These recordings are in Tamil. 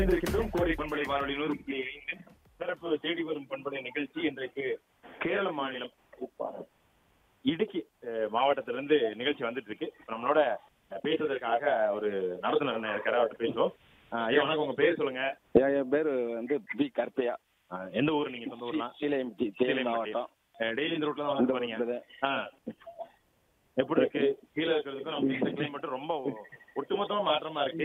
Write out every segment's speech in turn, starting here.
இருக்கின்றோம் கோடை பண்பலை வானொலி நூறு புள்ளி ஐந்து சிறப்பு தேடி வரும் பண்பலை நிகழ்ச்சி இன்றைக்கு கேரள மாநிலம் இடுக்கி அஹ், மாவட்டத்திலிருந்து நிகழ்ச்சி வந்துட்டு இருக்கு இப்ப நம்மளோட அஹ், பேசுவதற்காக ஒரு நடத்துனர் இருக்காரு அவர்கிட்ட பேசுவோம் அஹ், ஐயா வணக்கம் உங்க பேர் சொல்லுங்க என் என் பேர் வந்து பி கருப்பையா அஹ், எந்த ஊர் நீங்க சொந்த ஊர்லாம் சீலையம்பட்டி சேலம் மாவட்டம் டெய்லி இந்த ரூட்ல தான் வந்து போறீங்க இந்த ஆ. எப்படி இருக்கு கீழே இருக்கிறதுக்கும் நம்ம இந்த கிளைமேட் ரொம்ப ஒட்டுமொத்தமா மாற்றமா இருக்கு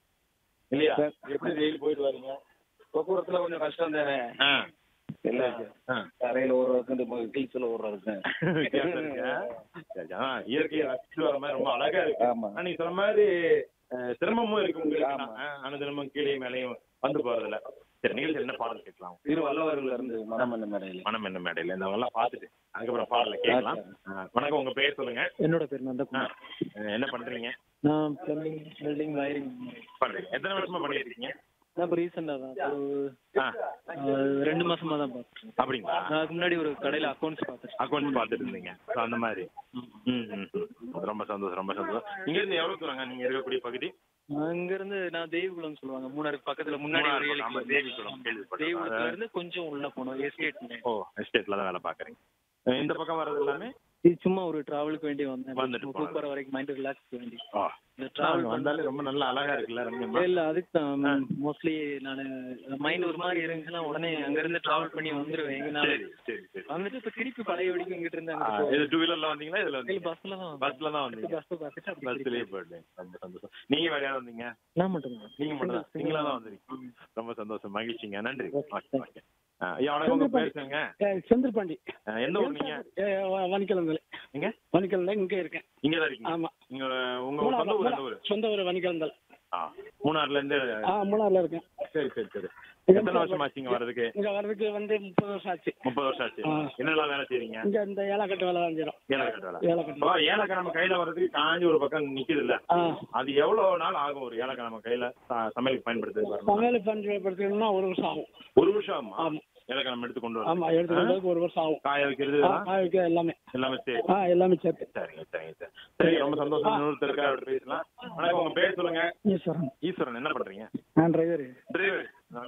இல்லையா சார். எப்படி டெய்லி போயிட்டு வரீங்க போக்குவரத்துல கொஞ்சம் கஷ்டம் தானே ஆ. இல்ல ஆ. தரையில ஓடுறதுக்கு ஹில்ஸ்ல ஓடுறதுக்கு வித்தியாசம் இருக்கு. சரி, ஆ, இயற்கையை ரசிச்சு வர மாதிரி ரொம்ப அழகா இருக்கு ஆமா. ஆனா, நீங்க சொன்ன மாதிரி அஹ், சிரமமும் இருக்கு உங்களுக்கு ஆமா. அனுதினமும் கீழே மேலையும் வந்து போறதுல சரி நிகழ்ச்சி என்ன பாடல் கேட்கலாம் இரு வல்லவர்கள் இருந்து மனம் என்ன மேடையில மனம் என்ன மேடையில இந்த எல்லாம் பார்த்துட்டு அதுக்கப்புறம் பாடல கேட்கலாம் ஆ, வணக்கம் உங்க பேர் சொல்லுங்க என்னோட பேர் ஆ, நந்தகுமார் அஹ், என்ன பண்றீங்க நான் பிளம்பிங் வெல்டிங் வயரிங் பண்றீங்க எத்தனை வருஷமா பண்ணிட்டு இருக்கீங்க நான் இப்போ ரீசெண்டாக தான் ஒரு ஆ, அஹ், ரெண்டு மாசமா தான் பார்த்தேன் அப்படிங்களா நான் அதுக்கு முன்னாடி ஒரு கடையில் அக்கௌண்ட்ஸ் பார்த்தேன் அக்கௌண்ட்ஸ் பார்த்துட்டு இருந்தீங்க So, அந்த மாதிரி ம், ம், ம். ரொம்ப சந்தோஷம் ரொம்ப சந்தோஷம் இங்க இருந்து எவ்வளவு தூரங்க நீங்க இருக்கக்கூடிய பகுதி அங்கிருந்து நான் தேவிகுளம் சொல்லுவாங்க மூணாருக்கு பக்கத்துல முன்னாடி ஒரு ஏழு ஆமா, கிலோமீட்டர். தேவிகுளம் கேள்விப்பட்டேன். தேவிகுளத்துல இருந்து கொஞ்சம் உள்ள போனோம் எஸ்டேட் ஓ எஸ்டேட்ல தான் வேலை பாக்குறீங்க அஹ் இந்த பக்கம் வர்றது எல்லாமே இது சும்மா ஒரு டிராவலுக்கு வேண்டி வந்தேன் வந்துட்டு போனது. கூப்பிட்ற வரைக்கும் மைண்ட் ரிலாக்ஸ் வேண்டி ஓ இந்த அங்க டிராவல் வந்தாலே ரொம்ப நல்லா அழகா இருக்குல்ல ரம்யமா இல்ல அதுக்கு தான் மோஸ்ட்லி நான் மைண்ட் ஒரு மாதிரி இருந்துச்சுன்னா உடனே அங்க இருந்து டிராவல் பண்ணி வந்துருவேன் எங்கனால சரி சரி சரி வந்துட்டு இப்ப திருப்பி பழைய வடிக்கும் இங்கிட்டு இருந்து ஆ, அங்க இது டூ வீலர்ல வந்தீங்களா இதுல இல்ல வந்தீங்க பஸ்ல தான் பஸ்ல தான் வந்தீங்க பஸ் பார்த்துட்டு அப்படி பஸ்லயே போயிட்டேன் ரொம்ப சந்தோஷம் நீங்க வேற யாரும் வந்தீங்க நான் மட்டும் தான் நீங்க மட்டும் தான் நீங்களா தான் வந்திருக்கீங்க ரொம்ப சந்தோஷம் மகிழ்ச்சிங்க நன்றி ஓகே ஓகே ஆ, ஐயா வணக்கம் உங்க பேர் சொல்லுங்க செந்தில்பாண்டி ஆ, எந்த ஊர் நீங்க வனிக்கிழந்து எங்க வனிக்கிழந்த இங்கே இருக்கேன் இங்க தான் இருக்கீங்க ஆமா இங்க உங்க சொந்த ஊர் எந்த ஊர் சொந்த ஊர் வனிக்கிழந்தல் ஆ மூணாறுல இருந்து ஆ மூணாறுல இருக்கேன் சரி சரி சரி எத்தனை வருஷம் ஆச்சு இங்க வர்றதுக்கு இங்க வர்றதுக்கு வந்து முப்பது வருஷம் ஆச்சு முப்பது வருஷம் ஆச்சு ஆ. என்னெல்லாம் வேலை செய்றீங்க இங்க இந்த ஏலக்கட்டு வேலை தான் செய்யறோம் ஏலக்காய் வேலை ஏலக்கட்டு அப்ப ஏலக்காய் நம்ம கையில வர்றதுக்கு காஞ்சி ஒரு பக்கம் நிக்குது இல்ல ஆ அது எவ்வளவு நாள் ஆகும் ஒரு ஏலக்காய் நம்ம கையில ச- சமையலுக்கு பயன்படுத்துறது வரணும்? சமையல் பண்றதுன்னா ஒரு வருஷம் ஆகும் ஒரு வருஷம் ஆகுமா ஆமா. ஏலக்காய் நம்ம எடுத்து கொண்டு ஆமா வரோம் எடுத்து வந்ததுக்கு ஒரு வருஷம் ஆகும் காய வைக்கிறது ஆ, இதெல்லாம் காய வைக்க எல்லாமே எல்லாமே சரி ஆ எல்லாமே சேர்த்து சரிங்க சரிங்க சார் சரி ரொம்ப சந்தோஷம் இன்னொருத்தருக்கா அப்படி பேசலாம் வணக்கம் உங்க பேர் சொல்லுங்க ஈஸ்வரன் ஈஸ்வரன் என்ன பண்றீங்க நான் டிரைவர் டிரைவர்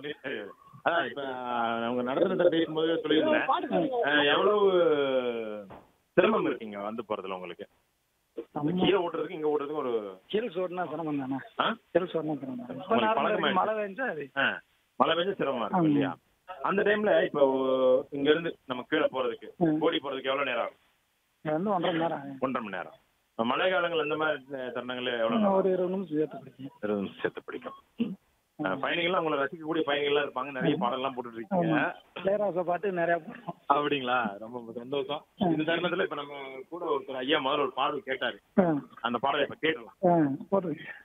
அதான் இப்ப அவங்க நடத்துனத பேசும்போது சொல்லியிருந்தேன் அஹ், எவ்வளவு சிரமம் இருக்கீங்க வந்து போறதுல உங்களுக்கு கீழே ஓட்டுறதுக்கு இங்க ஓட்டுறதுக்கு ஒரு கீழ் சோறுனா சிரமம் தானே ஆ? கீழ் சோறுனா சிரமம் தானே உங்களுக்கு பழக்கமாயிடுச்சு. மழை பெஞ்சா அது ஆ, மழை பெஞ்ச சிரமமா இருக்கும் இல்லையா அந்த டைம்ல இப்போ இங்க இருந்து நம்ம கீழே போறதுக்கு ம். ஓடி போறதுக்கு எவ்வளவு நேரம் ஆகும் இங்க வந்து ஒன்றரை மணி நேரம் ஆகும். ஒன்றரை மணி நேரம் இப்ப மழை காலங்கள் அந்த மாதிரி தருணங்கள்ல எவ்வளவு நேரம் ஒரு இருபது நிமிஷம் சேர்த்து பிடிக்கும் இருபது நிமிஷம் சேர்த்து பிடிக்கும் அஹ், பயணிகள்லாம் உங்களை ரசிக்கக்கூடிய பயணிகள்லாம் இருப்பாங்க நிறைய பாடல்லாம் போட்டுட்டு இருக்கீங்க இளையராஜா பாட்டு நிறைய போடுறோம் அப்படிங்களா ரொம்ப சந்தோஷம் இந்த தருணத்துல இப்ப நம்ம கூட ஒருத்தர் ஐயா முதல்ல ஒரு பாடல் கேட்டாரு ஆ, அந்த பாடலை இப்ப கேட்டலாம் ஆ, போட்டுருங்க